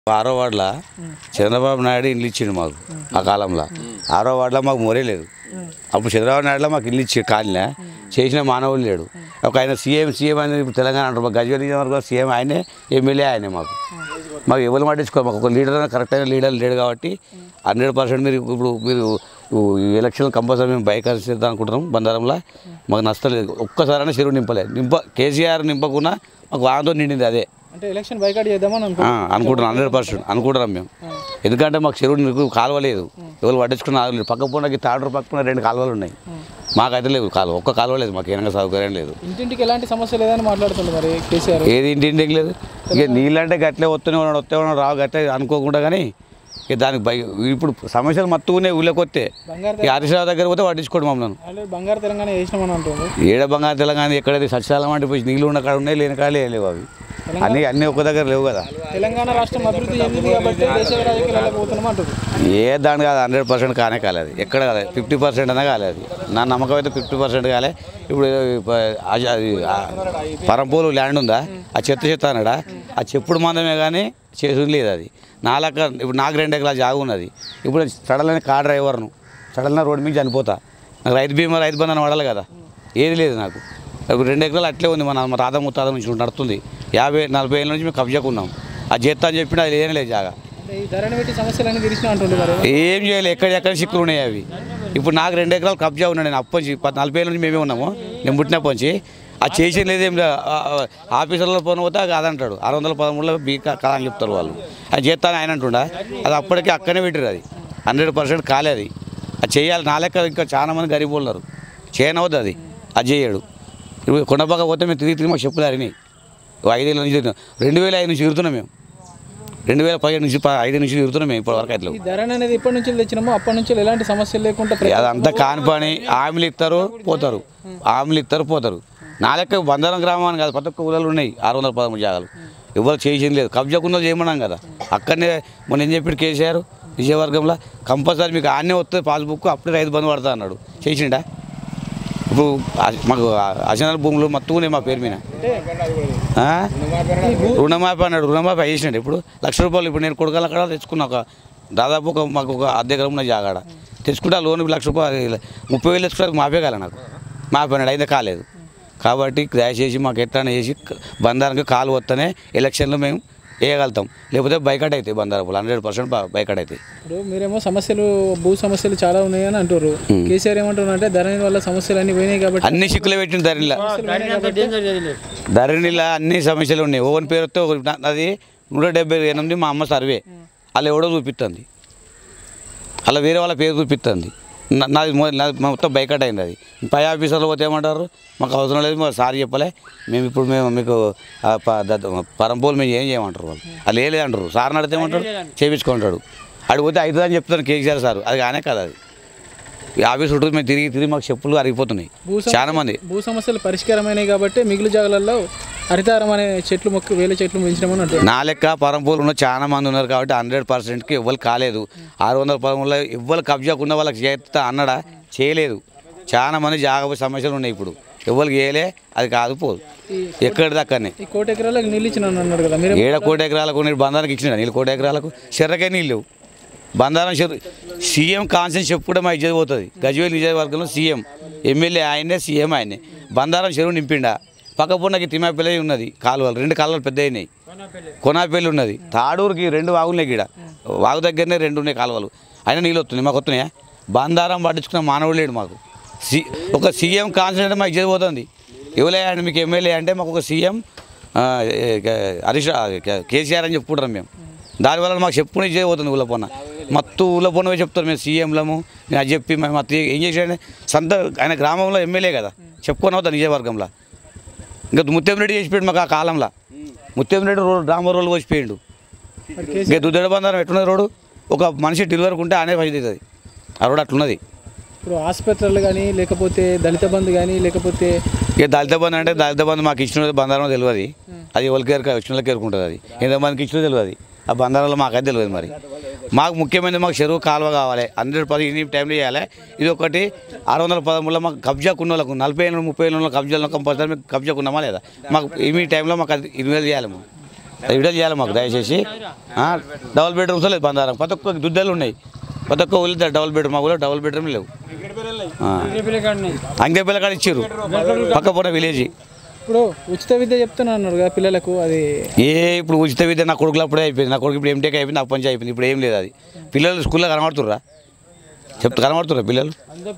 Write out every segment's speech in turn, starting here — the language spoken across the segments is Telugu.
ఆరో వార్డులో చంద్రబాబు నాయుడు ఇల్లు ఇచ్చిండు మాకు ఆ కాలంలో ఆరో వార్డులో మాకు మొరే లేదు అప్పుడు చంద్రబాబు నాయుడులో మాకు ఇల్లు ఇచ్చి కాలనీ చేసిన మానవులు లేడు ఒక ఆయన సీఎం సీఎం అనేది ఇప్పుడు తెలంగాణ అంటారు మాకు గజ్వేల్ నియోజకవర్గం సీఎం ఆయనే ఎమ్మెల్యే ఆయనే మాకు మాకు ఎవరు పట్టించుకో మాకు ఒక లీడర్ కరెక్ట్ అయిన లీడర్ లేడు కాబట్టి హండ్రెడ్ పర్సెంట్ మీరు ఇప్పుడు మీరు ఈ ఎలక్షన్ కంపల్సరీ మేము బైక్ చేద్దాం అనుకుంటున్నాం బందారంలో మాకు నష్టలేదు ఒక్కసారైనా చెరువు నింపలేదు నింప కేసీఆర్ నింపకుండా మాకు వాహనంతో నిండింది అదే అంటే ఎలక్షన్ బైకాట్ చేద్దామని అనుకో ఆ, అనుకుంటున్నాం హండ్రెడ్ పర్సెంట్ అనుకుంటున్నాం మేము ఎందుకంటే మాకు చెరువు నీకు కాలువ లేదు ఎవరు పట్టించుకున్న ఆగలేదు పక్క పూటకి తాడూరు పక్కన రెండు కాలువలు ఉన్నాయి మాకైతే లేవు కాలువ ఒక్క కాలువ లేదు మాకు ఏమైనా సౌకర్యం లేదు ఇంటింటికి ఎలాంటి సమస్య లేదని మాట్లాడుతుంది మరి కేసీఆర్ ఏది ఇంటి ఇంటికి లేదు ఇక నీళ్ళంటే గట్లే వస్తూనే ఉన్నాడు వస్తే ఉన్నాడు రావు గట్లే అనుకోకుండా కానీ ఇక దానికి భయ ఇప్పుడు సమస్యలు మత్తుకునే ఊళ్ళకి వస్తే బంగారు ఇక హరీశ్రావు దగ్గర పోతే పట్టించుకోడు మమ్మల్ని ఆల్రెడీ బంగారు తెలంగాణ వేసినామని అంటుంది ఏడ బంగారు తెలంగాణ ఎక్కడైతే సత్యాలం అంటే పోయి నీళ్ళు ఉన్న కాడ ఉన్నాయి లేని కాడ లేవు అవి అన్నీ అన్నీ ఒక్క దగ్గర లేవు కదా తెలంగాణ రాష్ట్రం అభివృద్ధి చెందింది కాబట్టి దేశ రాజకీయాలకు పోతున్నాం అంటుంది ఏ దాని కాదు హండ్రెడ్ పర్సెంట్ కానే కాలేదు ఎక్కడ కాలేదు ఫిఫ్టీ పర్సెంట్ అనే కాలేదు నా నమ్మకం అయితే ఫిఫ్టీ పర్సెంట్ కాలే ఇప్పుడు ప- అది- అది ఆ పరంపూలు ల్యాండ్ ఉందా ఆ చెత్త చెత్త అన్నాడా ఆ చెప్పుడు మందమే కానీ చేసి లేదు అది నాలక ఇప్పుడు నాకు రెండు ఎకరాల జాగు ఉన్నది ఇప్పుడు సడన్గా కార్ డ్రైవర్ను సడన్గా రోడ్డు మీద చనిపోతా నాకు రైతు బీమా రైతు బంధన పడాలి కదా ఏది లేదు నాకు ఇప్పుడు రెండు ఎకరాలు అట్లే ఉంది మన మా తాత ముత్తాత నుంచి నడుస్తుంది యాభై నలభై ఏళ్ళ నుంచి మేము కబ్జాకున్నాం అది చేస్తా అని చెప్పినా అది లేనే లేదు జాగా అంటే ఈ ధరని పెట్టి సమస్యలన్నీ తీర్చిన అంటుంది మరి ఏం చేయలేదు ఎక్కడెక్కడ చిక్కులు ఉన్నాయి అవి ఇప్పుడు నాకు రెండు ఎకరాలు కబ్జా ఉన్నాడు నేను అప్పటి పది నలభై ఏళ్ళ నుంచి మేమే ఉన్నాము నేను పుట్టినప్పటి నుంచి ఆ చేసి లేదేం లేదు ఆ- ఆ- ఆఫీసర్లో పోను పోతే అది కాదంటాడు ఆరు వందల పదమూడులో బీ కా- కాదని చెప్తారు వాళ్ళు అది చేస్తాను ఆయన అంటుండా అది అప్పటికే అక్కడనే పెట్టారు అది హండ్రెడ్ పర్సెంట్ కాలే అది అది చేయాలి నా లెక్క ఇంకా చాలా మంది గరీబ్ ఉన్నారు చేయనవద్దు అది అది చేయడు ఇప్పుడు కొండబాగా పోతే మేము తిరిగి తిరిగి మాకు చెప్పులు అరినాయి ఐదేళ్ళ నుంచి తిరుగుతున్నాం. రెండు వేల ఐదు నుంచి తిరుగుతున్నాం మేము రెండు వేల పదిహేడు నుంచి ప- ఐదు నుంచి తిరుగుతున్నాం మేము ఇప్పటి వరకు అయితే ఈ ధరని అనేది ఎప్పటి నుంచి తెచ్చినామో అప్పటి నుంచి ఎలాంటి సమస్యలు లేకుండా ప్ర- అదంతా కాని పని ఆమెలు ఇస్తారు పోతారు ఆమెలు ఇస్తారు పోతారు నా లెక్క బంధారం గ్రామాన్ని కాదు ప్రతి ఒక్క ఊళ్ళలో ఉన్నాయి ఆరు వందల పదమూడు జాగాలు ఎవరు చేసింది లేదు కబ్జాకున్నది చేయమన్నాం కదా అక్కడనే మొన్న ఏం చెప్పాడు కేసీఆర్ విజయవర్గంలో కంపల్సరీ మీకు ఆన్నే వస్తుంది పాస్బుక్ అప్పుడే రైతు బంధు పడతా అన్నాడు చేసిండా ఇప్పుడు ఆ- మాకు అసనాల భూములు మొత్తం ఉన్నాయి మా పేరు మీద ఆ? రుణమాఫీ అన్నాడు రుణమాఫీ చేసినాడు ఇప్పుడు లక్ష రూపాయలు ఇప్పుడు నేను కొడుకల అక్కడ తెచ్చుకున్నా ఒక దాదాపు ఒక మాకు ఒక అద్దె ఎకరం ఉన్న జాగాడ తెచ్చుకుంటే ఆ లోన్ లక్ష రూపాయలు ముప్పై వేలు తెచ్చుకుంటే మాఫే కాలే నాకు మాఫీ అన్నాడు అయితే కాలేదు కాబట్టి దయచేసి మాకు ఎట్లా చేసి బంధారానికి కాలు వస్తేనే ఎలక్షన్లో మేము వేయగలుగుతాం లేకపోతే బైకట్ అవుతాయి బంధారపులు హండ్రెడ్ పర్సెంట్ బైకట్ అవుతాయి ఇప్పుడు మీరేమో సమస్యలు భూ సమస్యలు చాలా ఉన్నాయని అంటారు కేసీఆర్ ఏమంటున్నారు అంటే ధరని వల్ల సమస్యలు అన్ని పోయినాయి కాబట్టి అన్ని చిక్కులు పెట్టిన ధరనిలా ధరణిలా అన్ని సమస్యలు ఉన్నాయి ఓవన్ పేరుతో ఒక- నా- అది నూట డెబ్బై ఎనిమిది మా అమ్మ సర్వే అలా ఎవడో చూపిస్తుంది అలా వేరే వాళ్ళ పేరు చూపిస్తుంది నా- నాది మొ- నాది మొత్తం బైకట్ అయింది అది పై ఆఫీసర్లు పోతే ఏమంటారు మాకు అవసరం లేదు మాకు సార్ చెప్పలే మేము ఇప్పుడు మేము మీకు ఆ ప- దద్ద- పరంపోలు మేము ఏం చేయమంటారు వాళ్ళు అది లేదు అంటారు సార్ నడితే ఏమంటారు చేయించుకుంటాడు అడిగిపోతే అవుతుంది అని చెప్తాను కేసీఆర్ సార్ అది కానే కదా అది ఈ ఆఫీస్ ఉంటుంది మేము తిరిగి తిరిగి మాకు చెప్పులు అరిగిపోతున్నాయి భూ సమస్య- చాలా మంది భూ సమస్యలు పరిష్కారమైనాయి కాబట్టి మిగులు జాగాలలో హరితారం అనే చెట్లు మొక్క వేల చెట్లు పెంచినామని అంటారు నా లెక్క పరంపూలు ఉన్న చాలా మంది ఉన్నారు కాబట్టి హండ్రెడ్ పర్సెంట్కి ఎవ్వరు కాలేదు ఆరు వందల పదమూడులో ఎవ్వరు కబ్జాకున్న వాళ్ళకి చేస్తా అన్నడా చేయలేదు చాలా మంది జాగ సమస్యలు ఉన్నాయి ఇప్పుడు ఎవరికి చేయలే అది కాదు పోదు ఎక్కడి దక్కనే ఈ కోటి ఎకరాలకు నీళ్ళు ఇచ్చిన అన్నాడు కదా మీరు ఏడ కోటి ఎకరాలకు నీళ్ళు బంధానికి ఇచ్చిన నీళ్ళు కోటి ఎకరాలకు చెర్రకే నీళ్ళు లేవు బంధారం చెర్ర సీఎం కాన్సెన్స్ చెప్పుకుంటే మా ఇజ్జత పోతుంది గజ్వేల్ నియోజకవర్గంలో సీఎం ఎమ్మెల్యే ఆయనే సీఎం ఆయనే బంధారం చెరువు నింపిండా పక్క పొన్నకి తిమ్మాపల్లి ఉన్నది కాలువలు రెండు కాలువలు పెద్ద అయినాయి కొనాపల్లి ఉన్నది తాడూరుకి రెండు వాగులున్నాయి గీడ వాగు దగ్గరనే రెండు ఉన్నాయి కాలువలు అయినా నీళ్ళు వస్తున్నాయి మాకు వస్తున్నాయా బంధారం పట్టించుకున్న మానవుడు లేడు మాకు సి ఒక సీఎం కాన్సెన్స్ అంటే మాకు ఇజ్జత పోతుంది ఎవరే అంటే మీకు ఎమ్మెల్యే అంటే మాకు ఒక సీఎం ఆ, ఏ, కే- హరీష్ రా- కే- కేసీఆర్ అని చెప్పుకుంటాం మేము దానివల్ల మాకు చెప్పుకునే ఇచ్చే పోతుంది ఊళ్ళో పొన్న మత్తు ఊళ్ళో పొన్న చెప్తారు మేము సీఎంలము నేను అది చెప్పి మేము మత్తు ఏం చేసాడు సొంత ఆయన గ్రామంలో ఎమ్మెల్యే కదా చెప్పుకొని అవుతా నిజవర్గంలో ఇంకా ముత్యం రెడ్డి చేసిపోయాడు మాకు ఆ కాలంలో ముత్యం రెడ్డి రోడ్ డాంబర్ రోడ్లు వచ్చిపోయిండు మరి కేసీ- ఇంకా దుద్దడ బంధారం ఎట్టున్నది రోడ్డు ఒక మనిషి డెలివరీ ఉంటే అనే పని అవుతుంది ఆ రోడ్ అట్లున్నది ఇప్పుడు ఆసుపత్రులు కానీ లేకపోతే దళిత బంధు కానీ లేకపోతే ఇక దళిత బంధు అంటే దళిత బంధు మాకు ఇచ్చిన బంధారం తెలియదు అది ఎవరికి ఎరుక వచ్చిన వాళ్ళకి ఎరుకుంటుంది అది ఎంతమందికి ఇచ్చినా తెలియదు ఆ బంధారాలు మాకైతే తెలియదు మరి మాకు ముఖ్యమైనది మాకు చెరువు కాలువ కావాలి హండ్రెడ్ పది ఇన్ని టైంలో చేయాలి ఇది ఒకటి ఆరు వందల పదమూడులో మాకు కబ్జా కున్న వాళ్ళకు నలభై ఏళ్ళు ముప్పై ఏళ్ళు కబ్జాలో కంపల్సరీ మీకు కబ్జా కున్నామా లేదా మాకు ఈ టైంలో మాకు అది ఇరవై వేలు చేయాలి మేము అది విడుదల చేయాలి మాకు దయచేసి ఆ, డబుల్ బెడ్రూమ్స్ లేదు బందారం ప్రతి ఒక్క దుద్దలు ఉన్నాయి ప్రతి ఒక్క ఊళ్ళో డబుల్ బెడ్రూమ్ మా ఊళ్ళో డబుల్ బెడ్రూమ్ లేవు అంగేపల్లి కాడ ఇచ్చారు పక్క పోయిన విలేజ్ ఇప్పుడు ఉచిత విద్య చెప్తున్నా అన్నారు కదా పిల్లలకు అది ఏ ఇప్పుడు ఉచిత విద్య నా కొడుకులు అప్పుడే అయిపోయింది నా కొడుకు ఇప్పుడు ఎంటెక్ అయిపోయింది అప్పటి నుంచి అయిపోయింది ఇప్పుడు ఏం లేదు అది పిల్లలు స్కూల్లో కనబడుతుర్రా చెప్తే కనబడుతుర్రా పిల్లలు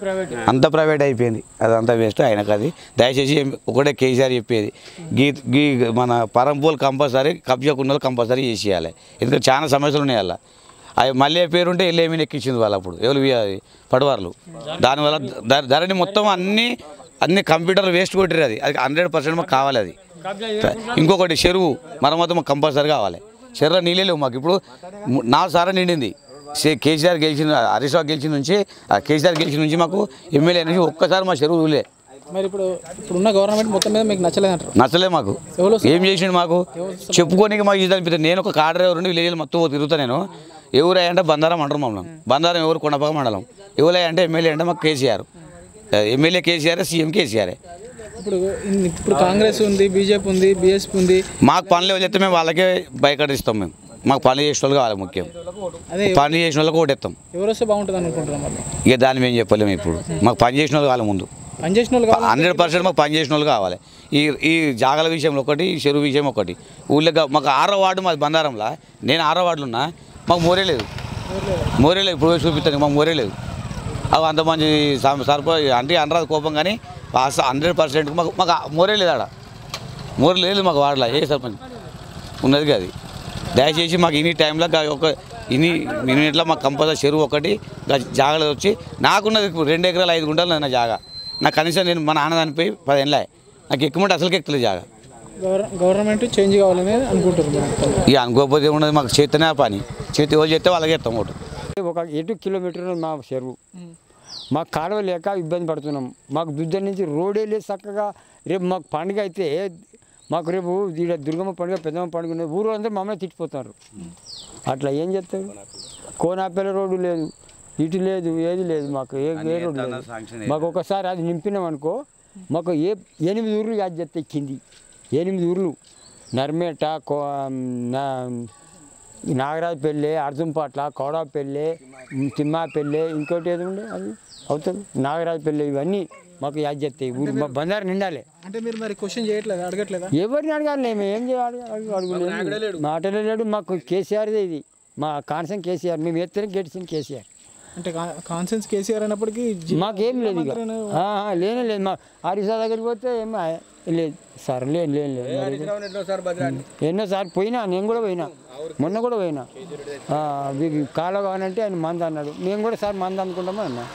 అంత ప్రైవేట్ అయిపోయింది అది అంతా వేస్ట్ ఆయనకు అది దయచేసి ఏం- ఒకటే కేసీఆర్ చెప్పేది గీ గీ మన పరంపూలు కంపల్సరీ కబ్జాకున్నది కంపల్సరీ చేసేయాలి ఎందుకంటే చాలా సమస్యలు ఉన్నాయి అలా అవి మళ్ళీ పేరుంటే వెళ్ళి ఏమీ ఎక్కించింది వాళ్ళు అప్పుడు ఎవరు ఇవి అది పడవార్లు దానివల్ల ధర- ధరని మొత్తం అన్ని అన్ని కంప్యూటర్లు వేస్ట్ కొట్టిరు అది అది హండ్రెడ్ పర్సెంట్ మాకు కావాలి అది ఇంకొకటి చెరువు మరమ్మతు మాకు కంపల్సరీ కావాలి చెరువు నీళ్ళే లేవు మాకు ఇప్పుడు ము- నాలుగు సార్లు నిండింది సే- కేసీఆర్ గెలిచిన హరీష్ రావు గెలిచిన నుంచి ఆ కేసీఆర్ గెలిచిన నుంచి మాకు ఎమ్మెల్యే నుంచి ఒక్కసారి మా చెరువు ఊలే మరి ఇప్పుడు ఇప్పుడున్న గవర్నమెంట్ మొత్తం మీద మీకు నచ్చలేదంటారు నచ్చలే మాకు ఎవరు ఏం చేసిండు మాకు చెప్పుకోనికి మాకు ఇది అనిపిస్తుంది నేను ఒక కార్ డ్రైవర్ నుండి విలేజ్ మొత్తం తిరుగుతా నేను ఎవరు అంటే బందారం అంటారు మమ్మల్ని బందారం ఎవరు కొండపక మండలం ఎవరు అంటే ఎమ్మెల్యే అంటే మాకు KCR MLA KCR CM KCR ఇప్పుడు ఇన్ని- ఇప్పుడు కాంగ్రెస్ ఉంది బీజేపీ ఉంది బీఎస్పీ ఉంది మాకు పనులు ఎవరు చెప్తే మేము వాళ్ళకే బయకటిస్తాం మేము మాకు పనులు చేసిన వాళ్ళు కావాలి ముఖ్యం అదే పనులు చేసిన వాళ్ళకి ఓటేస్తాం ఎవరు వస్తే బాగుంటుంది అనుకుంటున్నాం మరి ఇక దాన్ని మేము చెప్పలేము ఇప్పుడు మాకు పని చేసిన వాళ్ళు కావాలి ముందు పనిచేసిన వాళ్ళు కావాలి హండ్రెడ్ పర్సెంట్ మాకు పని చేసిన వాళ్ళు కావాలి ఈ ఈ జాగల విషయంలో ఒకటి ఈ చెరువు విషయం ఒకటి ఊళ్ళో గా- మాకు ఆరో వార్డు మాది బందారంలో నేను ఆరో వార్డులో ఉన్నా మాకు మోరే లేదు మోరే లేదు ఇప్పుడు పోయి చూపిస్తాను మాకు మోరే లేదు అవి అంత మంచి సర్ప అంటే అనరాదు కోపం కానీ హండ్రెడ్ పర్సెంట్ మాకు మాకు మోరే లేదు ఆడ మోరే లేదు మాకు వాడలా ఏ సర్పంచ్ ఉన్నది కాదు దయచేసి మాకు ఇన్ని టైంలో గా- ఒక ఇన్ని మినిట్లో మాకు కంపల్సరీ చెరువు ఒకటి గా జాగాలో వచ్చి నాకున్నది ఇప్పుడు రెండు ఎకరాలు ఐదు గుంటలు నా జాగా నాకు కనీసం నేను మా నాన్న చనిపోయి పదేళ్ళ నాకు ఎక్కుమంటే అసలుకి ఎక్కుతలేదు జాగా గవర్- గవర్నమెంట్ చేంజ్ కావాలని అనుకుంటున్నారు మొత్తం. ఇక అనుకోకపోతే ఉన్నది మాకు చేతనే ఆ పని చేతి ఎవరు చేస్తే వాళ్ళకి ఇస్తాం ఓటు ఒక ఎటు కిలోమీటర్ మా చెరువు మాకు కాలువ లేక ఇబ్బంది పడుతున్నాం మాకు దుద్ద నుంచి రోడే లేదు చక్కగా రేపు మాకు పండుగ అయితే మాకు రేపు ఈడ దుర్గమ్మ పండుగ పెద్దమ్మ పండుగ ఉన్నది ఊరు అందరూ మమ్మల్ని తిట్టిపోతారు అట్లా ఏం చేస్తారు కోనాపల్లి రోడ్డు లేదు ఇటు లేదు ఏది లేదు మాకు ఏ ఏ రోడ్డు లేదు మాకు ఒకసారి అది నింపినాం అనుకో మాకు ఏ ఎనిమిది ఊర్లు యాద్ చేస్తే కింది ఎనిమిది ఊర్లు నర్మేట కో నా నాగరాజపల్లి అర్జుంపాట్ల కౌడాపల్లి తిమ్మాపల్లి ఇంకోటి ఏది ఉండే అది అవుతుంది నాగరాజపల్లి ఇవన్నీ మాకు యాద్ చేస్తాయి ఊరు మా బందారు నిండాలి అంటే మీరు మరి క్వశ్చన్ చేయట్లేదా అడగట్లేదా ఎవరిని అడగాలి మేము ఏం చేయాలి అడుగు- అడుగులేము మాటలే లేడు మాకు కేసీఆర్దే ఇది మా కాన్సం కేసీఆర్ మేము ఎత్తనే గెలిచిన కేసీఆర్ అంటే కాన్సెన్స్ కేసీఆర్ అయినప్పటికీ జి- మాకేం లేదు ఇక ఆ, ఆ, లేనే లేదు మా హరీషా దగ్గరికి పోతే ఏమో ఆ, లేదు సార్ లేను లేను లేదు మరి ఎన్నోసారి పోయినా నేను కూడా పోయినా మొన్న కూడా పోయినా ఆ, వీరికి కాలువ కావాలంటే ఆయన మంద అన్నాడు మేము కూడా సార్ మంద అనుకుంటామా అన్నా